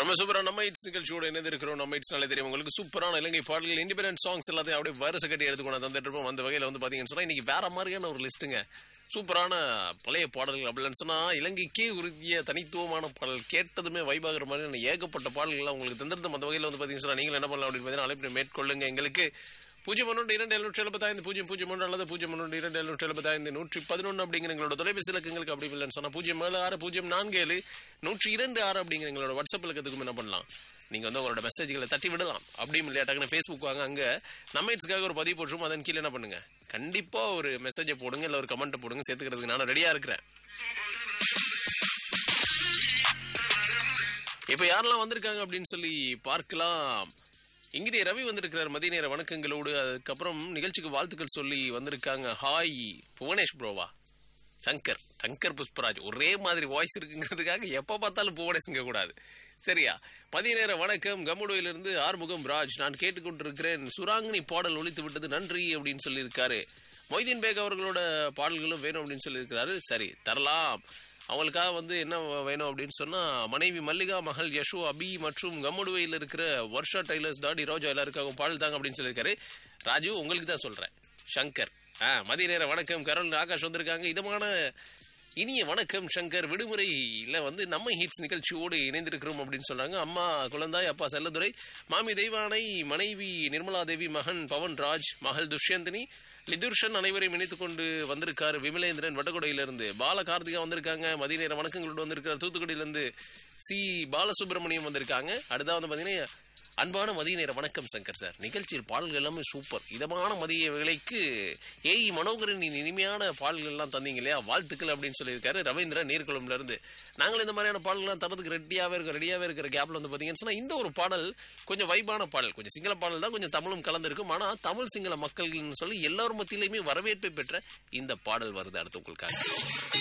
நம்ம சூப்பரா நம்ம இட்ஸ் நிகழ்ச்சியோட இணைந்திருக்கிறோம் நம்ம இட்ஸ் நாளே தெரியும் உங்களுக்கு சூப்பரான இலங்கை பாடல்கள் இண்டிபெண்டன்ட் சாங்ஸ் எல்லாத்தையும் அப்படியே வரிசை கட்டி எடுத்து கொண்டு தந்துட்டு இருப்போம் அந்த வகையில் வந்து பாத்தீங்கன்னு சொன்னா இன்னைக்கு வேற மாதிரியான ஒரு லிஸ்ட்டுங்க சூப்பரான பழைய பாடல்கள் அப்படின்னு சொன்னா இலங்கைக்கே உறுதிய தனித்துவமான பாடல் கேட்டதுமே வைபாகிற மாதிரியான ஏகப்பட்ட பாடல்கள் உங்களுக்கு தந்திருந்த அந்த வகையில் வந்து பாத்தீங்கன்னு சொன்னா நீங்கள் என்ன பண்ணலாம் அப்படின்னு பார்த்தீங்கன்னா அழைப்பு மேற்கொள்ளுங்க எங்களுக்கு பூஜ்ஜியம் ஒன்று இரண்டு எழுநூற்றி எழுபத்தைந்து பூஜ்ஜியம் பூஜ்ஜியம் ஒன்று அல்லது பூஜ்ஜியம் ஒன்று இரண்டு எழுநூற்றி எழுபத்தைந்து நூற்றி பதினொன்று அப்படிங்கிற எங்களோட தொலைபேசி இலக்கங்களுக்கு அப்படி இல்லைன்னு சொன்னால் பூஜ்ஜியம் ஏழு ஆறு பூஜ்ஜியம் நான்கு ஏழு நூற்றி இரண்டு ஆறு அப்படிங்கிற எங்களோட வாட்ஸ்அப் இலக்கத்துக்கும் என்ன பண்ணலாம் நீங்கள் வந்து உங்களோட மெசேஜ்களை தட்டி விடலாம் அப்படியும் இல்லையா டக்குனு ஃபேஸ்புக் வாங்க அங்கே நம்ம இட்ஸ்க்காக ஒரு பதிவு போட்டுரும் அதன் கீழே என்ன பண்ணுங்க கண்டிப்பாக ஒரு மெசேஜை போடுங்க இல்லை ஒரு கமெண்ட்டை போடுங்க சேர்த்துக்கிறதுக்கு நான் ரெடியாக இருக்கிறேன் இப்போ யாரெல்லாம் வந்திருக்காங்க அப்படின்னு சொல்லி பார்க்கலாம் இங்கிரிய ரவி வந்திருக்கிறார் மதிய நேர வணக்கங்களோடு அதுக்கப்புறம் நிகழ்ச்சிக்கு வாழ்த்துக்கள் சொல்லி வந்திருக்காங்க ஹாய் புவனேஷ் ப்ரோவா சங்கர் சங்கர் புஷ்பராஜ் ஒரே மாதிரி வாய்ஸ் இருக்குங்கிறதுக்காக எப்போ பார்த்தாலும் புவனேஷ்ங்க கூடாது சரியா மதிய நேர வணக்கம் கம்முடுவிலிருந்து ஆறுமுகம் ராஜ் நான் கேட்டுக்கொண்டிருக்கிறேன் சுராங்கினி பாடல் ஒழித்து விட்டது நன்றி அப்படின்னு சொல்லியிருக்காரு மொய்தீன் பேக் அவர்களோட பாடல்களும் வேணும் அப்படின்னு சொல்லியிருக்கிறாரு சரி தரலாம் அவங்களுக்காக வந்து என்ன வேணும் அப்படின்னு சொன்னா மனைவி மல்லிகா மகள் யஷோ அபி மற்றும் கம்முடுவையில் இருக்கிற வர்ஷா டைலர்ஸ் தாடி ரோஜா எல்லாருக்காகவும் பாடல் தாங்க அப்படின்னு சொல்லியிருக்காரு ராஜு உங்களுக்கு தான் சொல்றேன் சங்கர் ஆ மதிய நேர வணக்கம் கரல் ஆகாஷ் வந்திருக்காங்க இதமான இனிய வணக்கம் சங்கர் விடுமுறையில் வந்து நம்ம ஹிட்ஸ் நிகழ்ச்சியோடு இணைந்திருக்கிறோம் அப்படின்னு சொல்றாங்க அம்மா குழந்தாய் அப்பா செல்லதுரை மாமி தெய்வானை மனைவி நிர்மலா தேவி மகன் பவன் ராஜ் மகள் துஷ்யந்தினி லிதுர்ஷன் அனைவரையும் இணைத்துக் கொண்டு வந்திருக்காரு விமலேந்திரன் வடகொடையிலிருந்து பால கார்த்திகா வந்திருக்காங்க மதிய நேர வணக்கங்களோடு வந்திருக்காரு தூத்துக்குடியிலிருந்து சி பாலசுப்ரமணியம் வந்திருக்காங்க அடுத்தா வந்து பார்த்தீங்கன்னா அன்பான மதிய நேர வணக்கம் சங்கர் சார் நிகழ்ச்சியில் பாடல்கள் எல்லாமே சூப்பர் இதமான மதிய வேலைக்கு ஏய் மனோகரன் இனிமையான பாடல்கள் எல்லாம் தந்தீங்க இல்லையா வாழ்த்துக்கள் அப்படின்னு சொல்லியிருக்காரு ரவீந்திரன் நீர்குளம்ல இருந்து நாங்கள் இந்த மாதிரியான பாடல்கள்லாம் தரதுக்கு ரெடியாகவே இருக்க ரெடியாகவே இருக்கிற கேப்ல வந்து பார்த்தீங்கன்னு சொன்னா இந்த ஒரு பாடல் கொஞ்சம் வைபான பாடல் கொஞ்சம் சிங்கள பாடல் தான் கொஞ்சம் தமிழும் கலந்துருக்கும் ஆனால் தமிழ் சிங்கள மக்கள்னு சொல்லி எல்லாரும் மத்தியிலையுமே வரவேற்பை பெற்ற இந்த பாடல் வருது அடுத்து உங்களுக்காக